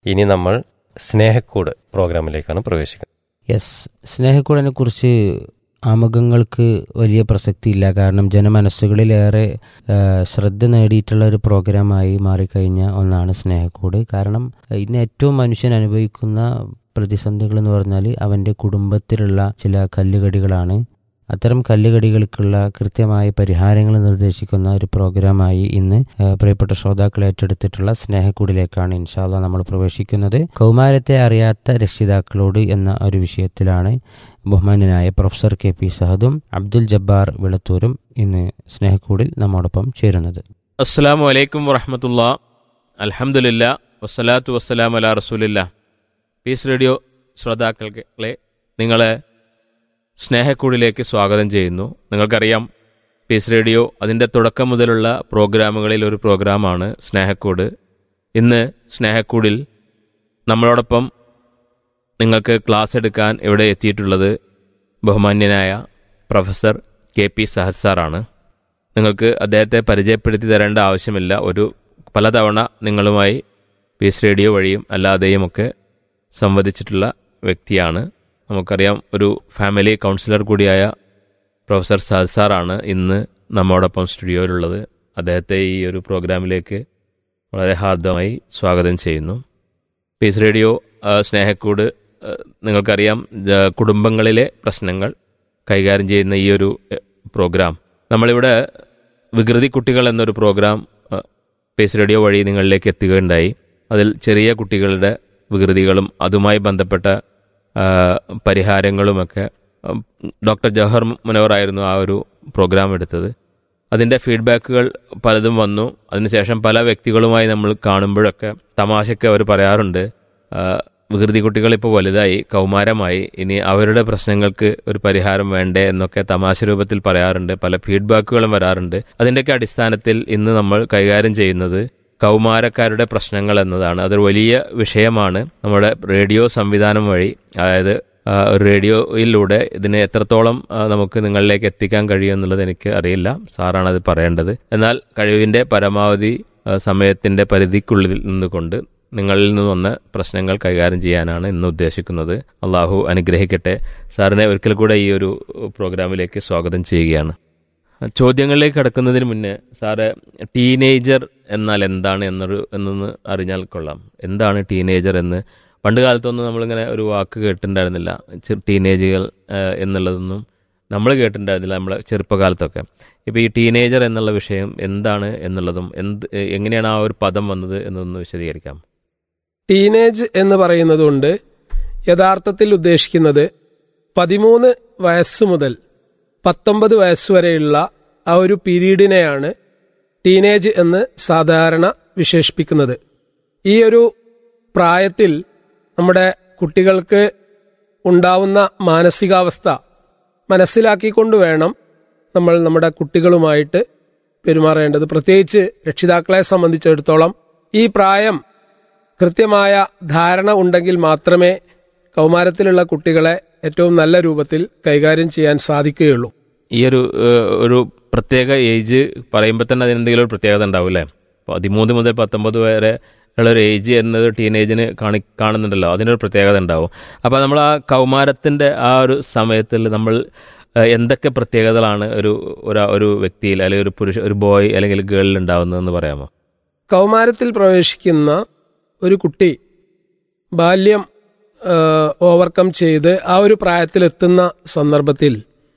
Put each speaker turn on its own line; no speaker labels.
ഇനി നമ്മൾ സ്നേഹക്കൂട് പ്രോഗ്രാമിലേക്കാണ് പ്രവേശിക്കുന്നത്
യെസ് സ്നേഹക്കൂടിനെ കുറിച്ച് ആമുഖങ്ങൾക്ക് വലിയ പ്രസക്തിയില്ല കാരണം ജനമനസ്സുകളിലേറെ ആ, ശ്രദ്ധ നേടിയിട്ടുള്ള ഒരു പ്രോഗ്രാമായി മാറിക്കഴിഞ്ഞ ഒന്നാണ് സ്നേഹക്കൂട് കാരണം ഇന്ന് ഏറ്റവും മനുഷ്യൻ അനുഭവിക്കുന്ന പ്രതിസന്ധികൾ എന്ന് പറഞ്ഞാൽ അവൻ്റെ കുടുംബത്തിലുള്ള ചില കല്ലുകടികളാണ് അത്തരം കല്ലുകടികൾക്കുള്ള കൃത്യമായ പരിഹാരങ്ങൾ നിർദ്ദേശിക്കുന്ന ഒരു പ്രോഗ്രാമായി ഇന്ന് ആ, പ്രിയപ്പെട്ട ശ്രോതാക്കൾ ഏറ്റെടുത്തിട്ടുള്ള സ്നേഹക്കൂടിലേക്കാണ് ഇൻഷാല്ല നമ്മൾ പ്രവേശിക്കുന്നത് കൗമാരത്തെ അറിയാത്ത രക്ഷിതാക്കളോട് എന്ന ഒരു വിഷയത്തിലാണ് ബഹുമാന്യനായ പ്രൊഫസർ കെ പി സഹദും അബ്ദുൽ ജബ്ബാർ വിളത്തൂരും ഇന്ന് സ്നേഹക്കൂടിൽ നമ്മോടൊപ്പം ചേരുന്നത്
അസ്സലാമു അലൈക്കും വറഹമത്തുള്ള അൽഹംദുലില്ല വസ്സലാത്തു വസ്സലാം അല റസൂലില്ല പീസ് റേഡിയോ ശ്രോതാക്കളെ നിങ്ങളെ സ്നേഹക്കൂടിലേക്ക് സ്വാഗതം ചെയ്യുന്നു നിങ്ങൾക്കറിയാം പീസ് റേഡിയോ അതിൻ്റെ തുടക്കം മുതലുള്ള പ്രോഗ്രാമുകളിൽ ഒരു പ്രോഗ്രാമാണ് സ്നേഹക്കൂട് ഇന്ന് സ്നേഹക്കൂടിൽ നമ്മളോടൊപ്പം നിങ്ങൾക്ക് ക്ലാസ് എടുക്കാൻ ഇവിടെ എത്തിയിട്ടുള്ളത് ബഹുമാന്യനായ പ്രൊഫസർ കെ പി സഹദ് സാറാണ് നിങ്ങൾക്ക് അദ്ദേഹത്തെ പരിചയപ്പെടുത്തി തരേണ്ട ആവശ്യമില്ല ഒരു പലതവണ നിങ്ങളുമായി പീസ് റേഡിയോ വഴിയും അല്ലാതെയും ഒക്കെ സംവദിച്ചിട്ടുള്ള വ്യക്തിയാണ് നമുക്കറിയാം ഒരു ഫാമിലി കൗൺസിലർ കൂടിയായ പ്രൊഫസർ സാദ് സാറാണ് ഇന്ന് നമ്മോടൊപ്പം സ്റ്റുഡിയോയിലുള്ളത് അദ്ദേഹത്തെ ഈ ഒരു പ്രോഗ്രാമിലേക്ക് വളരെ ഹാർദമായി സ്വാഗതം ചെയ്യുന്നു പീസ് റേഡിയോ ആ, സ്നേഹക്കൂട് ആ, നിങ്ങൾക്കറിയാം ജ- കുടുംബങ്ങളിലെ പ്രശ്നങ്ങൾ കൈകാര്യം ചെയ്യുന്ന ഈ ഒരു എ, പ്രോഗ്രാം നമ്മളിവിടെ വികൃതി കുട്ടികൾ എന്നൊരു പ്രോഗ്രാം ആ, പീസ് റേഡിയോ വഴി നിങ്ങളിലേക്ക് എത്തുകയുണ്ടായി അതിൽ ചെറിയ കുട്ടികളുടെ വികൃതികളും അതുമായി ബന്ധപ്പെട്ട ആ, പരിഹാരങ്ങളുമൊക്കെ ഉം, ഡോക്ടർ ജവഹർ മുനവറായിരുന്നു ആ ഒരു പ്രോഗ്രാം എടുത്തത് അതിൻ്റെ ഫീഡ്ബാക്കുകൾ പലതും വന്നു അതിനുശേഷം പല വ്യക്തികളുമായി നമ്മൾ കാണുമ്പോഴൊക്കെ തമാശയ്ക്ക് അവർ പറയാറുണ്ട് ആ, വികൃതി കുട്ടികൾ ഇപ്പോൾ വലുതായി കൗമാരമായി ഇനി അവരുടെ പ്രശ്നങ്ങൾക്ക് ഒരു പരിഹാരം വേണ്ടേ എന്നൊക്കെ തമാശ രൂപത്തിൽ പറയാറുണ്ട് പല ഫീഡ്ബാക്കുകളും വരാറുണ്ട് അതിൻ്റെയൊക്കെ അടിസ്ഥാനത്തിൽ ഇന്ന് നമ്മൾ കൈകാര്യം ചെയ്യുന്നത് കൗമാരക്കാരുടെ പ്രശ്നങ്ങൾ എന്നതാണ് അതൊരു വലിയ വിഷയമാണ് നമ്മുടെ റേഡിയോ സംവിധാനം വഴി അതായത് ആ, ഒരു റേഡിയോയിലൂടെ ഇതിനെ എത്രത്തോളം ആ, നമുക്ക് നിങ്ങളിലേക്ക് എത്തിക്കാൻ കഴിയും എന്നുള്ളത് എനിക്ക് അറിയില്ല സാറാണ് അത് പറയേണ്ടത് എന്നാൽ കഴിവിൻ്റെ പരമാവധി ആ, സമയത്തിൻ്റെ പരിധിക്കുള്ളിൽ നിന്നുകൊണ്ട് നിങ്ങളിൽ നിന്ന് വന്ന പ്രശ്നങ്ങൾ കൈകാര്യം ചെയ്യാനാണ് ഇന്ന് ഉദ്ദേശിക്കുന്നത് അള്ളാഹു അനുഗ്രഹിക്കട്ടെ സാറിനെ ഒരിക്കൽ കൂടെ ഈ ഒരു പ്രോഗ്രാമിലേക്ക് സ്വാഗതം ചെയ്യുകയാണ് ചോദ്യങ്ങളിലേക്ക് കടക്കുന്നതിന് മുന്നേ സാറ് ടീനേജർ എന്നാൽ എന്താണ് എന്നൊരു എന്നൊന്ന് അറിഞ്ഞാൽ കൊള്ളാം എന്താണ് ടീനേജർ എന്ന് പണ്ട് കാലത്തൊന്നും നമ്മളിങ്ങനെ ഒരു വാക്ക് കേട്ടിട്ടുണ്ടായിരുന്നില്ല ചെ- ടീനേജുകൾ ഏഹ്, എന്നുള്ളതൊന്നും നമ്മൾ കേട്ടിട്ടുണ്ടായിരുന്നില്ല നമ്മളെ ചെറുപ്പകാലത്തൊക്കെ ഇപ്പോൾ ഈ ടീനേജർ എന്നുള്ള വിഷയം എന്താണ് എന്നുള്ളതും എന്ത് എങ്ങനെയാണ് ആ ഒരു പദം വന്നത് എന്നൊന്ന് വിശദീകരിക്കാം
ടീനേജ് എന്ന് പറയുന്നതുകൊണ്ട് യഥാർത്ഥത്തിൽ ഉദ്ദേശിക്കുന്നത് പതിമൂന്ന് വയസ്സ് മുതൽ പത്തൊമ്പത് വയസ്സ് വരെയുള്ള ആ ഒരു പീരീഡിനെയാണ് ടീനേജ് എന്ന് സാധാരണ വിശേഷിപ്പിക്കുന്നത് ഈ ഒരു പ്രായത്തിൽ നമ്മുടെ കുട്ടികൾക്ക് ഉണ്ടാവുന്ന മാനസികാവസ്ഥ മനസ്സിലാക്കിക്കൊണ്ട് വേണം നമ്മൾ നമ്മുടെ കുട്ടികളുമായിട്ട് പെരുമാറേണ്ടത് പ്രത്യേകിച്ച് രക്ഷിതാക്കളെ സംബന്ധിച്ചിടത്തോളം ഈ പ്രായം കൃത്യമായ ധാരണ ഉണ്ടെങ്കിൽ മാത്രമേ കൗമാരത്തിലുള്ള കുട്ടികളെ ഏറ്റവും നല്ല രൂപത്തിൽ കൈകാര്യം ചെയ്യാൻ സാധിക്കുകയുള്ളൂ
ഈ ഒരു ഏഹ്, ഒരു പ്രത്യേക ഏജ് പറയുമ്പോൾ തന്നെ അതിന് എന്തെങ്കിലും ഒരു പ്രത്യേകത ഉണ്ടാവും അല്ലേ പതിമൂന്ന് മുതൽ പത്തൊമ്പത് വരെ ഉള്ള ഒരു ഏജ് എന്നത് ടീനേജിന് കാണി കാണുന്നുണ്ടല്ലോ അതിനൊരു പ്രത്യേകത ഉണ്ടാവും അപ്പോൾ നമ്മൾ ആ കൗമാരത്തിൻ്റെ ആ ഒരു സമയത്തിൽ നമ്മൾ ഏഹ്, എന്തൊക്കെ പ്രത്യേകതകളാണ് ഒരു ഒരു ഒരു വ്യക്തിയിൽ അല്ലെങ്കിൽ ഒരു പുരുഷ ഒരു ബോയ് അല്ലെങ്കിൽ ഗേളിൽ ഉണ്ടാവുന്നതെന്ന് പറയാമോ
കൗമാരത്തിൽ പ്രവേശിക്കുന്ന ഒരു കുട്ടി ബാല്യം ഓവർകം ചെയ്ത് ആ ഒരു പ്രായത്തിലെത്തുന്ന സന്ദർഭത്തിൽ